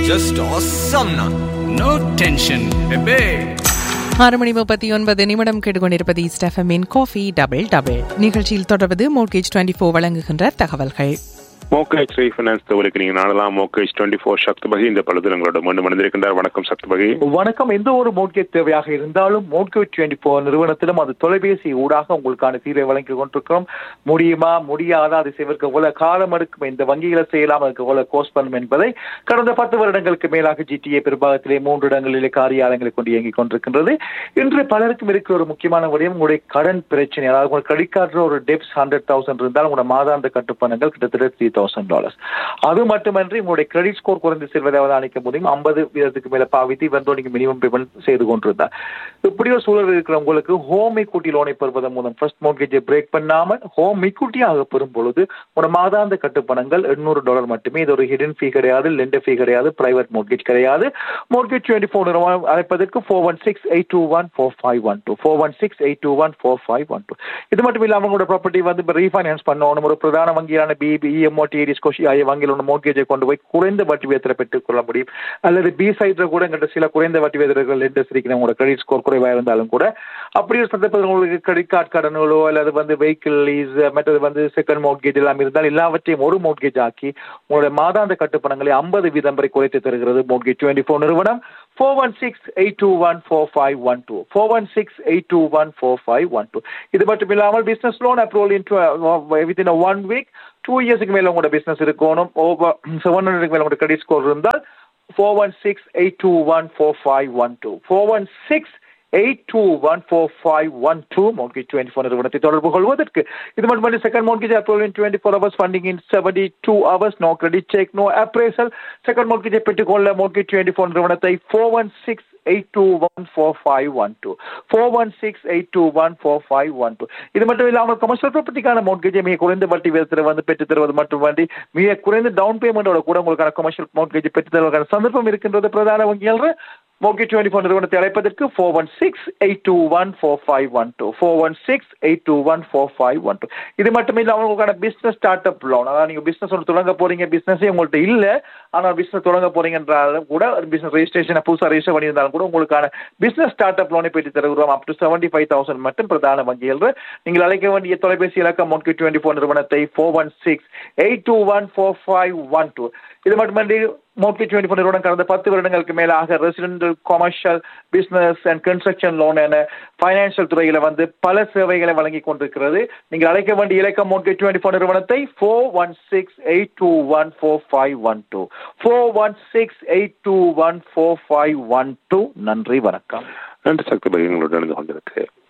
just awesome na. No tension, bebe. ஆறு மணி முப்பத்தி ஒன்பது நிமிடம் கேட்டுக்கொண்டிருப்பது ஸ்டெஃபமின் காஃபி டபுள் டபுள் நிகழ்ச்சியில் தொடர்வது மோர்கேஜ் டுவெண்ட்டி ஃபோர் வழங்குகின்ற தகவல்கள் மோகேஜ் ரீஃபைனான்ஸ் தகவலுக்கு நீங்க நாடலாம் மோகேஜ் டுவெண்ட்டி ஃபோர் சக்தி பகி இந்த பழுது உங்களோட மண்டு மணிந்திருக்கின்றார் வணக்கம் சக்தி பகி வணக்கம் எந்த ஒரு மோட்கேஜ் தேவையாக இருந்தாலும் மோட்கேஜ் டுவெண்ட்டி ஃபோர் நிறுவனத்திலும் அது தொலைபேசி ஊடாக உங்களுக்கான தீர்வை வழங்கி கொண்டிருக்கிறோம் முடியுமா முடியாதா அது செய்வதற்கு எவ்வளவு காலம் எடுக்கும் இந்த வங்கிகளை செய்யலாம் அதுக்கு எவ்வளவு கோர்ஸ் பண்ணும் என்பதை கடந்த பத்து வருடங்களுக்கு மேலாக ஜிடிஏ பெரும்பாகத்திலே மூன்று இடங்களிலே காரியாலயங்களை கொண்டு இயங்கிக் கொண்டிருக்கின்றது இன்று பலருக்கும் இருக்கிற ஒரு முக்கியமான விடயம் உங்களுடைய கடன் பிரச்சனை அதாவது உங்கள் கிரெடிட் கார்டில் ஒரு டெப்ஸ் ஹண்ட்ரட் தௌசண்ட் இருந்தால் உங்களோட மாதாந்த கட்டுப்பணங்கள் கிட்டத்தட்ட த்ரீ தௌசண்ட் டாலர்ஸ் அது மட்டுமன்றி உங்களுடைய கிரெடிட் ஸ்கோர் குறைந்து செல்வதை அவதானிக்க முடியும் ஐம்பது வீதத்துக்கு மேல பாவித்து இவன் நீங்க மினிமம் பேமெண்ட் செய்து கொண்டிருந்தார் இப்படி ஒரு சூழல் இருக்கிற உங்களுக்கு ஹோம் equity லோனை பெறுவதன் மூலம் ஃபர்ஸ்ட் மோட்கேஜை பிரேக் பண்ணாமல் ஹோம் equity-ஆக பெறும் பொழுது உங்களோட மாதாந்த கட்டுப்பணங்கள் எண்ணூறு டாலர் மட்டுமே இது ஒரு ஹிடன் ஃபீ கிடையாது லெண்டர் ஃபீ கிடையாது பிரைவேட் மோட்கேஜ் கிடையாது மோட்கேஜ் டுவெண்ட்டி ஃபோர் நிறுவனம் அழைப்பதற்கு four one six eight two one four five one two four one six eight two one four five one two இது மட்டும் இல்லாமல் உங்களோட ப்ராப்பர்ட்டி வந்து இப்போ ரீஃபைனான்ஸ் பண்ணணும் ஒரு பிரதான வங்கியான பிபி இஎம்ஓ டிஏடிஸ் கோஷி ஆகிய வங்கியில் உள்ள மோட்கேஜை கொண்டு போய் குறைந்த வட்டி விதத்தில் பெற்றுக் கொள்ள முடியும் அல்லது பி சைடில் கூட எங்கிட்ட சில குறைந்த வட்டி விதர்கள் லெண்டர்ஸ் இருக்கிற உங்களோட கிரெடிட் ஸ்கோர் குறைவாக இருந்தாலும் கூட அப்படி ஒரு சந்தர்ப்பத்தில் உங்களுக்கு கிரெடிட் கார்டு கடன்களோ அல்லது வந்து வெஹிக்கிள் லீஸ் மற்றது வந்து செகண்ட் மோட்கேஜ் எல்லாம் இருந்தால் எல்லாவற்றையும் ஒரு மோட்கேஜ் ஆக்கி உங்களுடைய மாதாந்த கட்டுப்பணங்களை ஐம்பது வீதம் வரை குறைத்து தருகிறது மோட்கேஜ் டுவெண்ட்டி ஃபோர் நிறுவனம் four one six eight two one four five one two four one six eight two one four five one two இது மட்டும் இல்லாமல் business loan approval in within one week two இயர்ஸ்க்கு மேல உங்களோட business இருக்கணும் over seven ஹண்ட்ரடுக்கு மேல உங்களோட கிரெடிட் ஸ்கோர் இருந்தால் four one six eight two one four five one two four one six eight two one four five one two mortgage twenty four நிறுவனத்தை தொடர்பு கொள்வதற்கு இது மட்டும் second mortgage approval in twenty four hours funding in seventy two hours no credit check no appraisal second மோட்கேஜை பெற்றுக்கொள்ள mortgage twenty four நிறுவனத்தை four one six eight two one four five one two four one six eight two one four five one two இது மட்டும் இல்லாமல் commercial ப்ராப்பர்ட்டிக்கான மோட்கேஜை மிக குறைந்த வட்டி விதத்தில் வந்து பெற்றுத் தருவது மட்டுமன்றி மிக குறைந்த டவுன் பேமெண்டோட கூட உங்களுக்கான கமர்ஷியல் மோட்கேஜ் பெற்றுத் தருவதற்கான சந்தர்ப்பம் இருக்கின்றது பிரதான வங்கிகள் மோட்கேஜ் டுவெண்ட்டி ஃபோர் நிறுவனத்தை அழைப்பதற்கு four one six eight two one four five one two four one six eight two one four five one two இது மட்டும் இல்லாமல் உங்களுக்கான பிஸ்னஸ் ஸ்டார்ட் அப் லோன் அதாவது நீங்கள் பிஸ்னஸ் ஒன்று தொடங்க போறீங்க பிஸ்னஸே உங்கள்கிட்ட இல்லை ஆனால் பிஸ்னஸ் தொடங்க போறீங்கன்றாலும் கூட பிஸ்னஸ் ரெஜிஸ்ட்ரேஷனை புதுசாக ரெஜிஸ்டர் பண்ணியிருந்தாலும் கூட உங்களுக்கான பிஸ்னஸ் ஸ்டார்ட் அப் லோனை பெற்று தருகிறோம் up to seventy five thousand மட்டும் பிரதான வங்கிகள் நீங்கள் அழைக்க வேண்டிய தொலைபேசி இலக்கம் ஒன் டுவெண்ட்டி ஃபோர் நிறுவனத்தை four one six eight two one four five one two இது மட்டுமன்றி மோட்கி டுவெண்ட்டி ஃபோர் நிறுவனம் கடந்த பத்து வருடங்களுக்கு மேலாக residential commercial business and construction loan என ஃபைனான்சியல் துறையில் வந்து பல சேவைகளை வழங்கி கொண்டிருக்கிறது நீங்கள் அழைக்க வேண்டிய இலக்கம் மோட்கி டுவெண்ட்டி ஃபோர் நிறுவனத்தை four one six eight two one four five one two four one six eight two one four five one two நன்றி வணக்கம் நன்றி சக்தி பகி உங்களோட நடந்து கொண்டிருக்கு